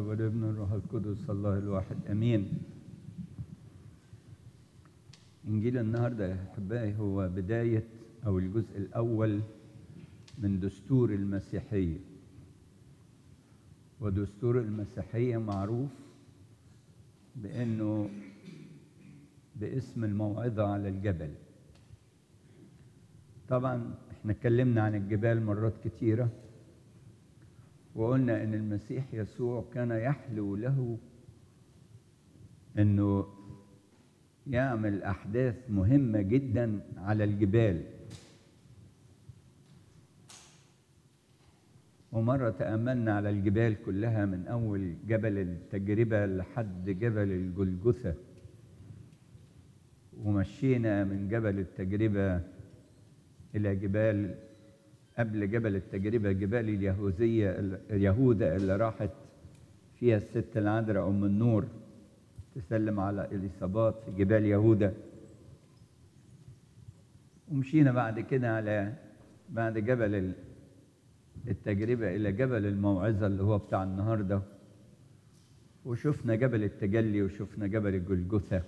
والابن الروح القدس الله الواحد امين انجيل النهارده يا احبائي هو بدايه او الجزء الاول من دستور المسيحيه ودستور المسيحيه معروف بانه باسم الموعظه على الجبل طبعا احنا اتكلمنا عن الجبال مرات كتيره وقلنا ان المسيح يسوع كان يحلو له انه يعمل احداث مهمه جدا على الجبال ومره تاملنا على الجبال كلها من اول جبل التجربه لحد جبل الجلجثه ومشينا من جبل التجربه الى جبال قبل جبل التجربة جبال اليهوذية يهوذا اللي راحت فيها الست العذراء أم النور تسلم على إليصابات في جبال يهوذا ومشينا بعد كده على بعد جبل التجربة إلى جبل الموعظة اللي هو بتاع النهاردة وشفنا جبل التجلي وشفنا جبل الجلجثة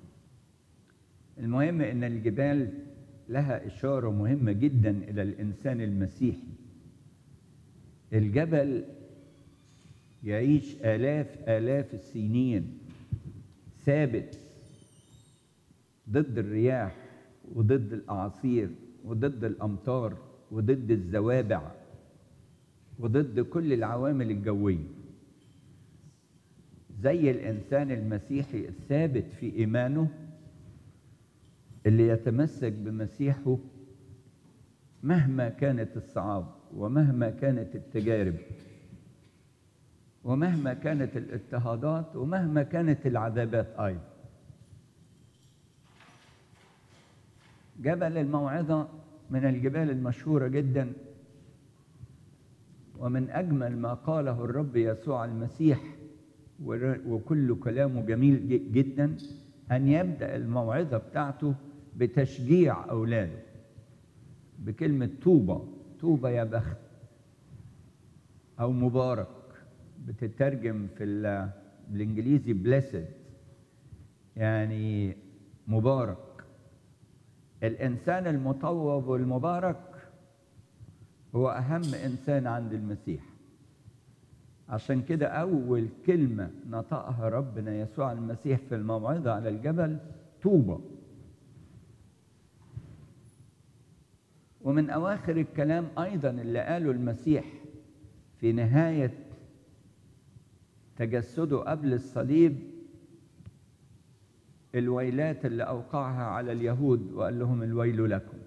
المهم إن الجبال لها إشارة مهمة جدا إلى الإنسان المسيحي الجبل يعيش آلاف آلاف السنين ثابت ضد الرياح وضد الأعاصير وضد الأمطار وضد الزوابع وضد كل العوامل الجوية زي الإنسان المسيحي الثابت في إيمانه اللي يتمسك بمسيحه مهما كانت الصعاب ومهما كانت التجارب ومهما كانت الاضطهادات ومهما كانت العذابات ايضا جبل الموعظه من الجبال المشهوره جدا ومن اجمل ما قاله الرب يسوع المسيح وكل كلامه جميل جدا ان يبدا الموعظه بتاعته بتشجيع أولاده بكلمة طوبى طوبى يا بخت أو مبارك بتترجم في بالإنجليزي blessed يعني مبارك الإنسان المطوب والمبارك هو أهم إنسان عند المسيح عشان كده أول كلمة نطقها ربنا يسوع المسيح في الموعظة على الجبل طوبى ومن أواخر الكلام أيضا اللي قاله المسيح في نهاية تجسده قبل الصليب الويلات اللي أوقعها على اليهود وقال لهم الويل لكم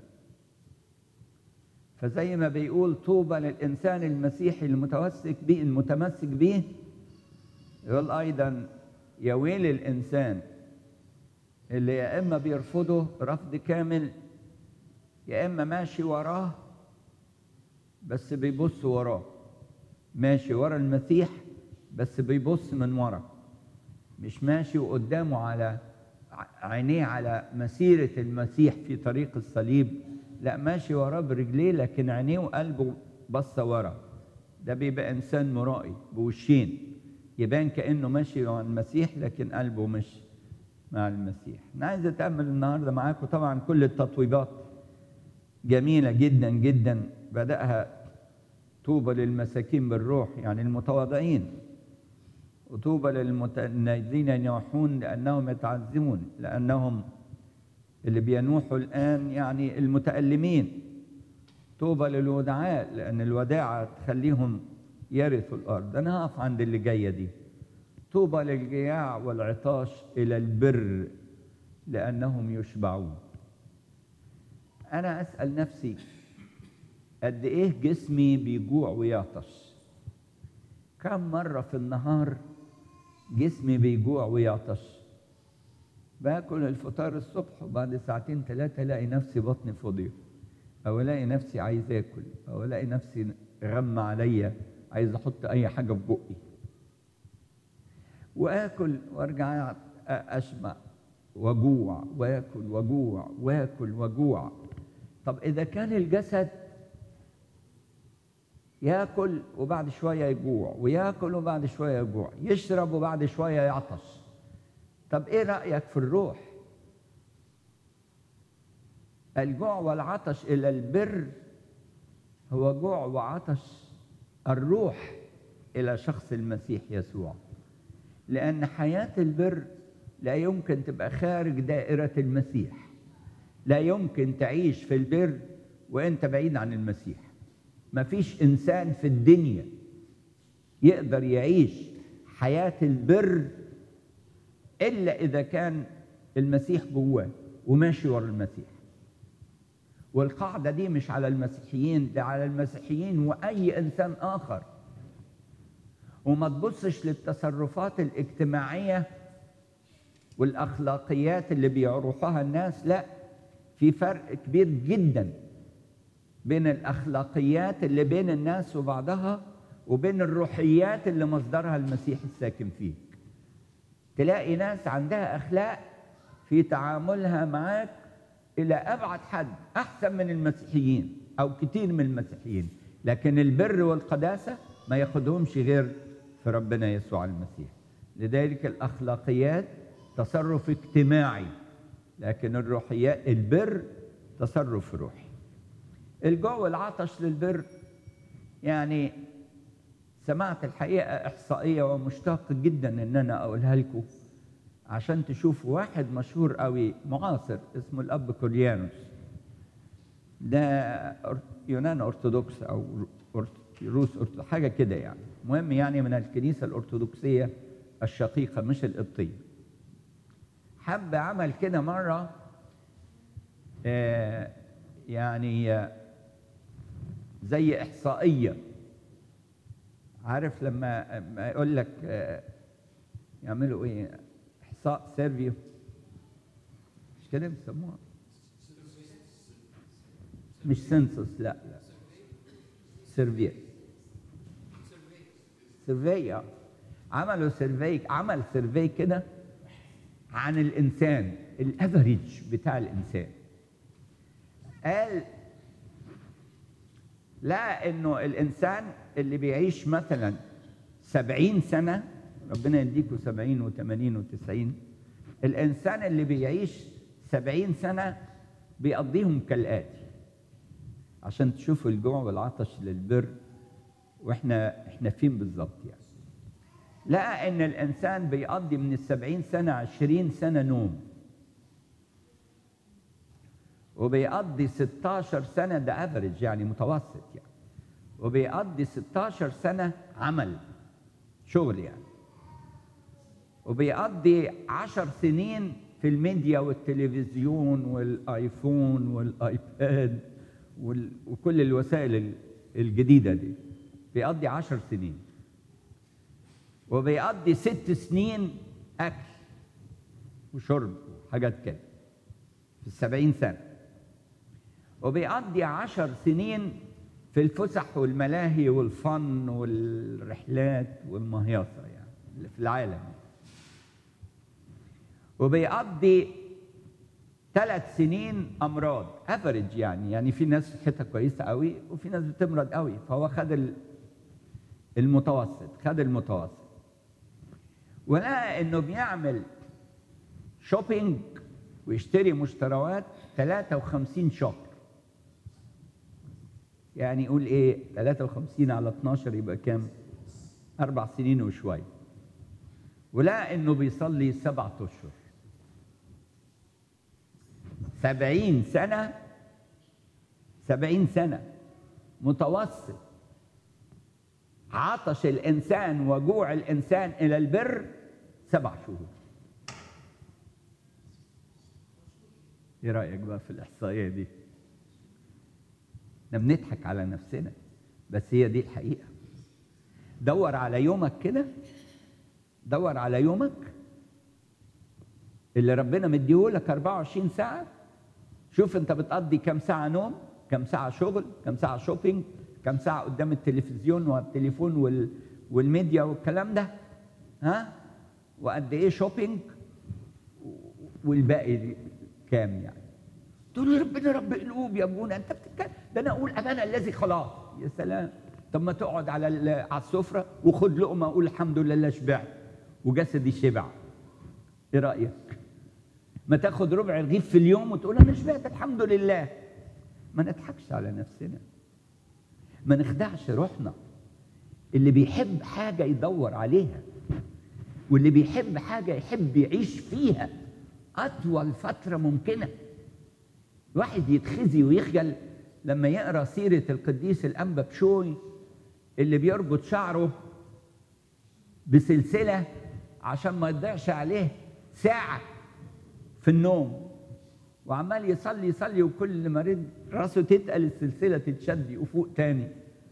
فزي ما بيقول طوبى للإنسان المسيحي المتمسك به المتمسك به يقول أيضا يا ويل الإنسان اللي يا إما بيرفضه رفض كامل يا اما ماشي وراه بس بيبص وراه ماشي ورا المسيح بس بيبص من ورا مش ماشي وقدامه على عينيه على مسيرة المسيح في طريق الصليب لا ماشي وراه برجليه لكن عينيه وقلبه بص ورا ده بيبقى إنسان مرائي بوشين يبان كأنه ماشي مع المسيح لكن قلبه مش مع المسيح أنا عايز أتأمل النهاردة معاكم طبعا كل التطويبات جميلة جدا جدا بدأها طوبى للمساكين بالروح يعني المتواضعين وطوبى للذين ينوحون لأنهم يتعزمون لأنهم اللي بينوحوا الآن يعني المتألمين طوبى للودعاء لأن الوداعة تخليهم يرثوا الأرض أنا هقف عند اللي جاية دي طوبى للجياع والعطاش إلى البر لأنهم يشبعون أنا أسأل نفسي قد إيه جسمي بيجوع ويعطش كم مرة في النهار جسمي بيجوع ويعطش باكل الفطار الصبح وبعد ساعتين ثلاثة ألاقي نفسي بطني فاضية أو ألاقي نفسي عايز آكل أو ألاقي نفسي غم عليا عايز أحط أي حاجة في بقي وآكل وأرجع أشبع وجوع واكل وجوع واكل وجوع طب اذا كان الجسد ياكل وبعد شويه يجوع وياكل وبعد شويه يجوع يشرب وبعد شويه يعطش طب ايه رايك في الروح الجوع والعطش الى البر هو جوع وعطش الروح الى شخص المسيح يسوع لان حياه البر لا يمكن تبقى خارج دائره المسيح لا يمكن تعيش في البر وانت بعيد عن المسيح مفيش انسان في الدنيا يقدر يعيش حياه البر الا اذا كان المسيح جواه وماشي ورا المسيح والقاعده دي مش على المسيحيين ده على المسيحيين واي انسان اخر وما تبصش للتصرفات الاجتماعيه والاخلاقيات اللي بيروحوها الناس لا في فرق كبير جدا بين الاخلاقيات اللي بين الناس وبعضها وبين الروحيات اللي مصدرها المسيح الساكن فيك تلاقي ناس عندها اخلاق في تعاملها معاك الى ابعد حد احسن من المسيحيين او كتير من المسيحيين لكن البر والقداسه ما ياخدهمش غير في ربنا يسوع المسيح لذلك الاخلاقيات تصرف اجتماعي لكن الروحيات البر تصرف روحي الجوع والعطش للبر يعني سمعت الحقيقه احصائيه ومشتاق جدا ان انا اقولها لكم عشان تشوفوا واحد مشهور قوي معاصر اسمه الاب كوليانوس ده يونان ارثوذكس او روس أرثوذكس حاجه كده يعني المهم يعني من الكنيسه الارثوذكسيه الشقيقه مش القبطيه حب عمل كده مره آه يعني آه زي احصائيه عارف لما ما يقول لك آه يعملوا ايه احصاء سيرفيو مش كده بيسموها مش سنسس لا لا سيرفي سيرفي عملوا سيرفي عمل سيرفي كده عن الانسان الافريج بتاع الانسان قال لا انه الانسان اللي بيعيش مثلا سبعين سنة ربنا يديكوا سبعين وثمانين وتسعين الإنسان اللي بيعيش سبعين سنة بيقضيهم كالآتي عشان تشوفوا الجوع والعطش للبر واحنا احنا فين بالظبط يعني لقى ان الانسان بيقضي من السبعين سنة عشرين سنة نوم وبيقضي 16 سنة ده افريج يعني متوسط يعني وبيقضي 16 سنة عمل شغل يعني وبيقضي 10 سنين في الميديا والتلفزيون والايفون والايباد وال... وكل الوسائل الجديدة دي بيقضي 10 سنين وبيقضي ست سنين أكل وشرب وحاجات كده في السبعين سنة وبيقضي عشر سنين في الفسح والملاهي والفن والرحلات والمهيصة يعني اللي في العالم وبيقضي ثلاث سنين أمراض افريج يعني يعني في ناس صحتها كويسة قوي وفي ناس بتمرض قوي فهو خد المتوسط خد المتوسط ولقى انه بيعمل شوبينج ويشتري مشتريات 53 شهر يعني يقول ايه 53 على 12 يبقى كام اربع سنين وشويه ولقى انه بيصلي سبعة اشهر سبعين سنة سبعين سنة متوسط عطش الإنسان وجوع الإنسان إلى البر سبع شهور ايه رايك بقى في الاحصائيه دي احنا بنضحك على نفسنا بس هي دي الحقيقه دور على يومك كده دور على يومك اللي ربنا مديهولك 24 ساعه شوف انت بتقضي كام ساعه نوم كام ساعه شغل كام ساعه شوبينج كام ساعه قدام التلفزيون والتليفون وال... والميديا والكلام ده ها وقد ايه شوبينج والباقي كام يعني تقول لي ربنا رب قلوب يا ابونا انت بتتكلم ده انا اقول ابانا الذي خلاص يا سلام طب ما تقعد على ال- على السفره وخد لقمه وقول الحمد لله شبعت وجسدي شبع ايه رايك ما تاخد ربع رغيف في اليوم وتقول انا شبعت الحمد لله ما نضحكش على نفسنا ما نخدعش روحنا اللي بيحب حاجه يدور عليها واللي بيحب حاجه يحب يعيش فيها اطول فتره ممكنه الواحد يتخزي ويخجل لما يقرا سيره القديس الانبا بشوي اللي بيربط شعره بسلسله عشان ما يضيعش عليه ساعه في النوم وعمال يصلي يصلي وكل ما رد راسه تتقل السلسله تتشد يفوق تاني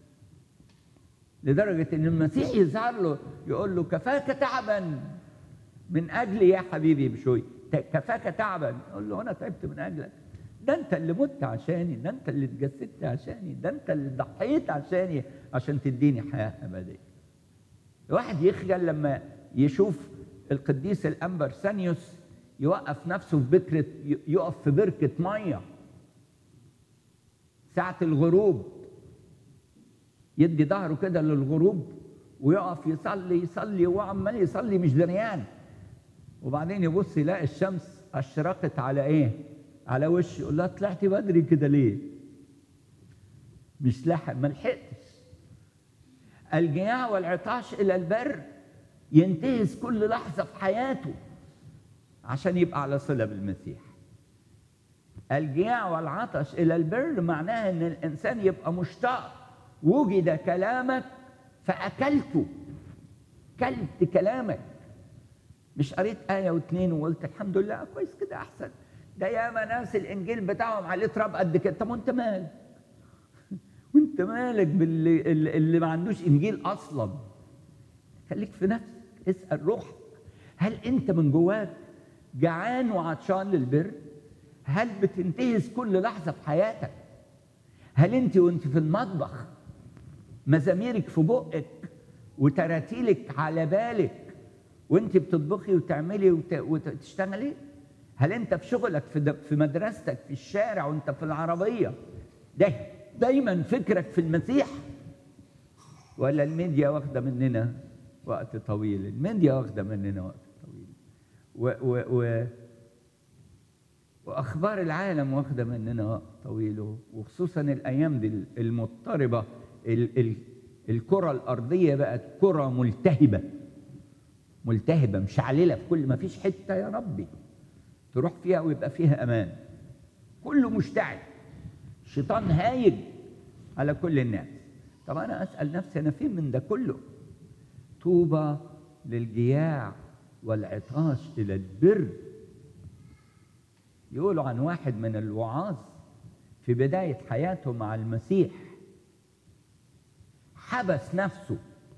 لدرجه ان المسيح يظهر له يقول له كفاك تعبا من اجلي يا حبيبي بشوي ت- كفاك تعبا يقول له انا تعبت من اجلك ده انت اللي مت عشاني ده انت اللي اتجسدت عشاني ده انت اللي ضحيت عشاني عشان تديني حياه ابديه الواحد يخجل لما يشوف القديس الانبر سانيوس يوقف نفسه في بكرة يقف في بركة مية ساعة الغروب يدي ظهره كده للغروب ويقف يصلي يصلي وهو عمال يصلي مش دريان وبعدين يبص يلاقي الشمس اشرقت على ايه؟ على وشه يقول لها طلعتي بدري كده ليه؟ مش لحق ما لحقتش الجياع والعطاش الى البر ينتهز كل لحظه في حياته عشان يبقى على صله بالمسيح الجياع والعطش الى البر معناها ان الانسان يبقى مشتاق وجد كلامك فاكلته كلت كلامك مش قريت آية واتنين وقلت الحمد لله كويس كده أحسن ده ياما ناس الإنجيل بتاعهم عليه تراب قد كده طب وأنت مالك؟ وأنت مالك باللي اللي اللي ما عندوش إنجيل أصلا خليك في نفسك اسأل روحك هل أنت من جواك جعان وعطشان للبر؟ هل بتنتهز كل لحظة في حياتك؟ هل أنت وأنت في المطبخ مزاميرك في بقك وتراتيلك على بالك وانت بتطبخي وتعملي وت... وتشتغلي هل انت في شغلك في, د... في مدرستك في الشارع وانت في العربيه ده دايما فكرك في المسيح ولا الميديا واخده مننا وقت طويل الميديا واخده مننا وقت طويل و... و... و... واخبار العالم واخده مننا وقت طويل وخصوصا الايام دي المضطربه ال... ال... الكره الارضيه بقت كره ملتهبه ملتهبه مشعلله في كل ما فيش حته يا ربي تروح فيها ويبقى فيها امان كله مشتعل الشيطان هايج على كل الناس طب انا اسال نفسي انا فين من ده كله طوبى للجياع والعطاش الى البر يقولوا عن واحد من الوعاظ في بدايه حياته مع المسيح حبس نفسه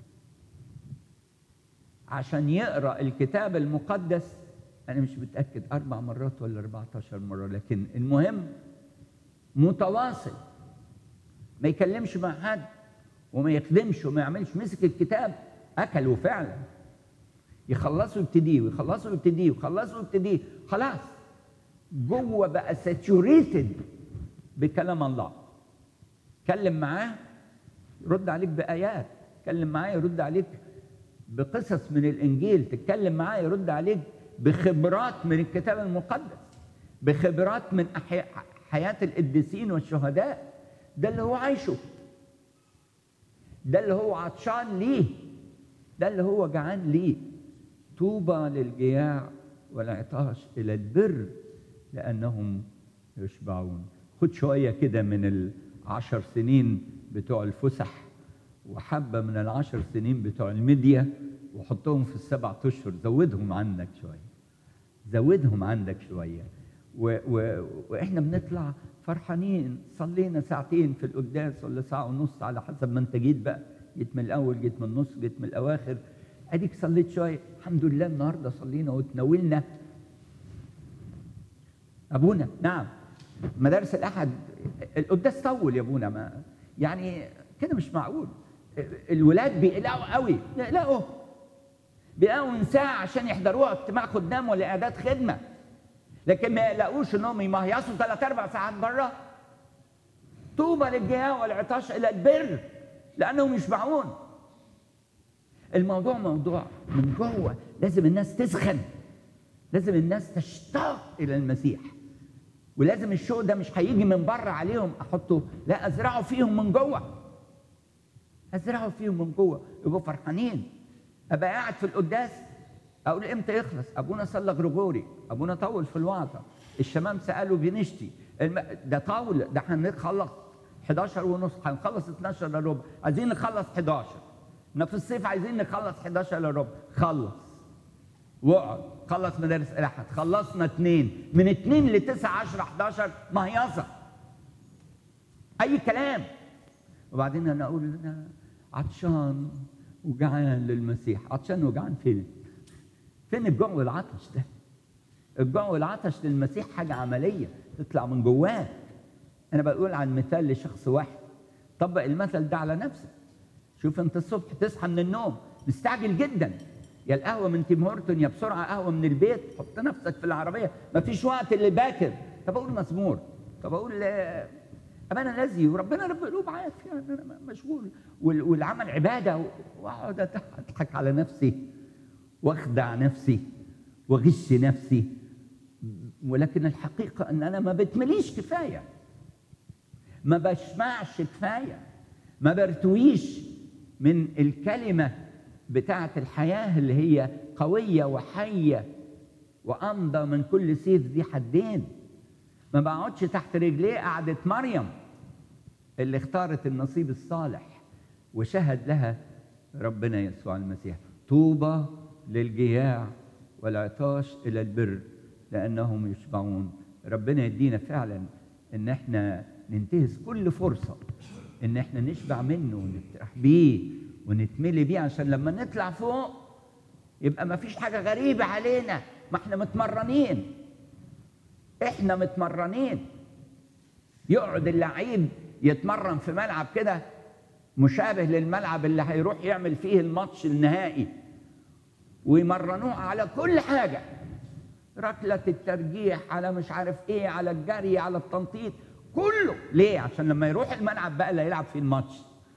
عشان يقرا الكتاب المقدس انا مش متاكد اربع مرات ولا 14 مره لكن المهم متواصل ما يكلمش مع حد وما يخدمش وما يعملش مسك الكتاب اكله فعلا يخلصه يبتديه ويخلصه يبتديه ويخلصه يبتديه خلاص جوه بقى ساتوريتد بكلام الله كلم معاه يرد عليك بايات كلم معاه يرد عليك بقصص من الانجيل تتكلم معاه يرد عليك بخبرات من الكتاب المقدس بخبرات من حياه القديسين والشهداء ده اللي هو عايشه ده اللي هو عطشان ليه ده اللي هو جعان ليه طوبى للجياع والعطاش الى البر لانهم يشبعون خد شويه كده من العشر سنين بتوع الفسح وحبه من العشر سنين بتوع الميديا وحطهم في السبع اشهر زودهم عندك شويه زودهم عندك شويه و و واحنا بنطلع فرحانين صلينا ساعتين في القداس ولا ساعه ونص على حسب ما انت جيت بقى جيت من الاول جيت من النص جيت من الاواخر اديك صليت شويه الحمد لله النهارده صلينا وتناولنا ابونا نعم مدارس الاحد القداس طول يا ابونا ما يعني كده مش معقول الولاد بيقلقوا قوي يقلقوا بيقلقوا من ساعة عشان يحضروها اجتماع خدام ولا إعداد خدمة لكن ما يقلقوش إنهم يمهيصوا ثلاث أربع ساعات بره طوبى للجياع والعطاش إلى البر لانهم يشبعون الموضوع موضوع من جوه لازم الناس تسخن لازم الناس تشتاق الى المسيح ولازم الشوق ده مش هيجي من بره عليهم احطه لا ازرعه فيهم من جوه ازرعه فيهم من جوه يبقوا فرحانين ابقى قاعد في القداس اقول امتى يخلص ابونا صلى غريغوري ابونا طول في الوعظه الشمام سالوا بنشتي الم... ده طول ده هنخلص 11 ونص هنخلص 12 الا ربع عايزين نخلص 11 احنا في الصيف عايزين نخلص 11 الا ربع خلص واقعد خلص مدارس الاحد خلصنا اثنين من اثنين ل 9 10 11 مهيصه اي كلام وبعدين انا اقول انا عطشان وجعان للمسيح عطشان وجعان فين فين الجوع والعطش ده الجوع والعطش للمسيح حاجه عمليه تطلع من جواك انا بقول عن مثال لشخص واحد طبق المثل ده على نفسك شوف انت الصبح تصحى من النوم مستعجل جدا يا القهوه من تيم هورتون يا بسرعه قهوه من البيت حط نفسك في العربيه مفيش وقت اللي باكر طب اقول مزمور طب اقول امانه الذي وربنا رب قلوب عارف يعني انا مشغول والعمل عباده واقعد اضحك على نفسي واخدع نفسي واغش نفسي ولكن الحقيقه ان انا ما بتمليش كفايه ما بشمعش كفايه ما برتويش من الكلمه بتاعه الحياه اللي هي قويه وحيه وامضى من كل سيف ذي حدين ما بقعدش تحت رجليه قعده مريم اللي اختارت النصيب الصالح وشهد لها ربنا يسوع المسيح طوبى للجياع والعطاش الى البر لانهم يشبعون ربنا يدينا فعلا ان احنا ننتهز كل فرصه ان احنا نشبع منه ونفتح بيه ونتملي بيه عشان لما نطلع فوق يبقى ما فيش حاجه غريبه علينا ما احنا متمرنين احنا متمرنين يقعد اللعيب يتمرن في ملعب كده مشابه للملعب اللي هيروح يعمل فيه الماتش النهائي ويمرنوه على كل حاجه ركله الترجيح على مش عارف ايه على الجري على التنطيط كله ليه عشان لما يروح الملعب بقى اللي هيلعب فيه الماتش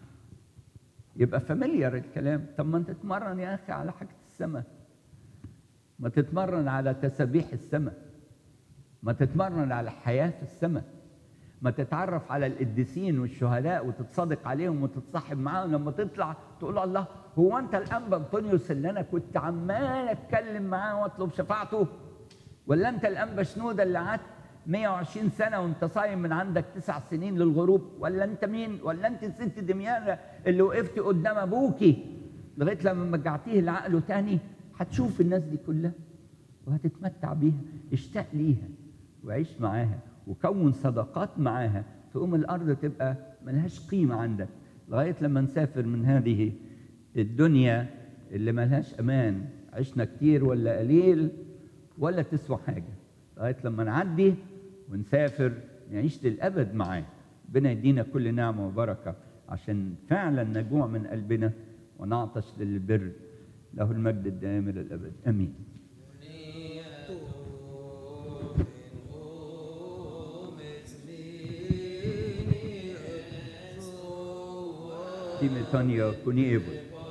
يبقى فاميليار الكلام طب ما انت تتمرن يا اخي على حاجه السماء ما تتمرن على تسابيح السماء ما تتمرن على الحياه في السماء ما تتعرف على القديسين والشهداء وتتصادق عليهم وتتصاحب معاهم لما تطلع تقول الله هو انت الانبا انطونيوس اللي انا كنت عمال اتكلم معاه واطلب شفاعته ولا انت الانبا شنوده اللي قعدت 120 سنه وانت صايم من عندك تسع سنين للغروب ولا انت مين ولا انت الست دميانه اللي وقفتي قدام ابوكي لغايه لما رجعتيه لعقله تاني هتشوف الناس دي كلها وهتتمتع بيها اشتاق ليها وعيش معاها وكون صداقات معاها تقوم الارض تبقى ملهاش قيمه عندك لغايه لما نسافر من هذه الدنيا اللي ملهاش امان عشنا كتير ولا قليل ولا تسوى حاجه لغايه لما نعدي ونسافر نعيش للابد معاه ربنا يدينا كل نعمه وبركه عشان فعلا نجوع من قلبنا ونعطش للبر له المجد الدائم الى الابد امين Timotheo Kuniebo.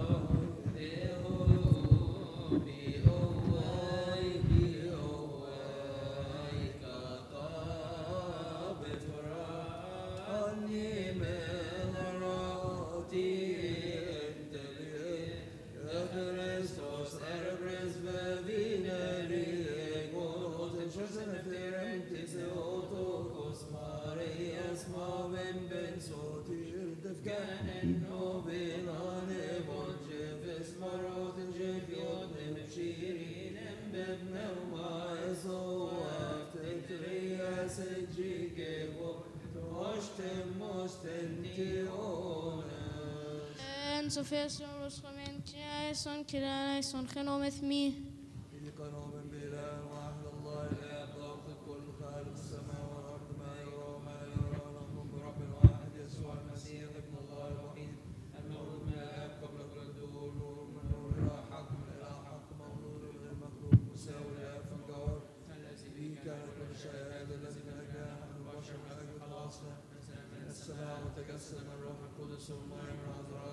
så feson rosqamentiya son kirana son khano مثمي إذ قالوا من بإله واحد الله الآب ضابط الكل خالق السماء والأرض ما يرى وما لا يرى ونؤمن برب واحد يسوع المسيح ابن الله الوحيد المولود من الآب قبل كل الدهور نور من نور إله حق من إله حق مولود غير مخلوق مساوي الآب في الجوهر الذي به كان كل شيء هذا الذي من أجله نحن البشر من أجل خلاصنا من السماء وتجسد من الروح القدس والمريم العذراء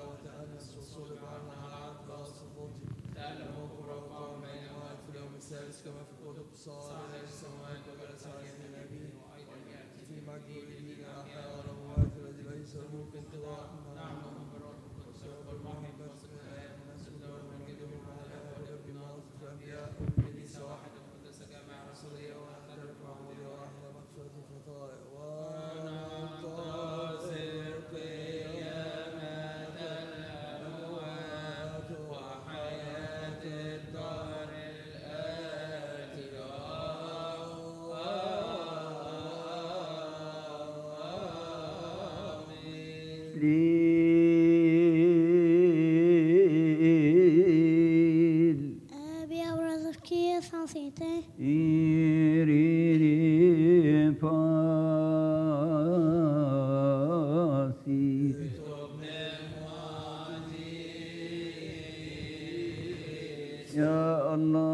صار إلى السماوات وجلس على يمين أبيه في مجد الذين أحيا والأموات الذي ليس له انقضاء نعم بالرب القدس والمحبة والآيات ونسل ونجده على أبد بناصر الأنبياء كنيسة واحدة مقدسة جامعة رسولية ونعترف معمودية واحدة مغفرة الخطايا وننتظر قيامة الأموات وحياة الدار الآتية آمين Lil Abi abrazos que são cité. iriri pasi Ya Allah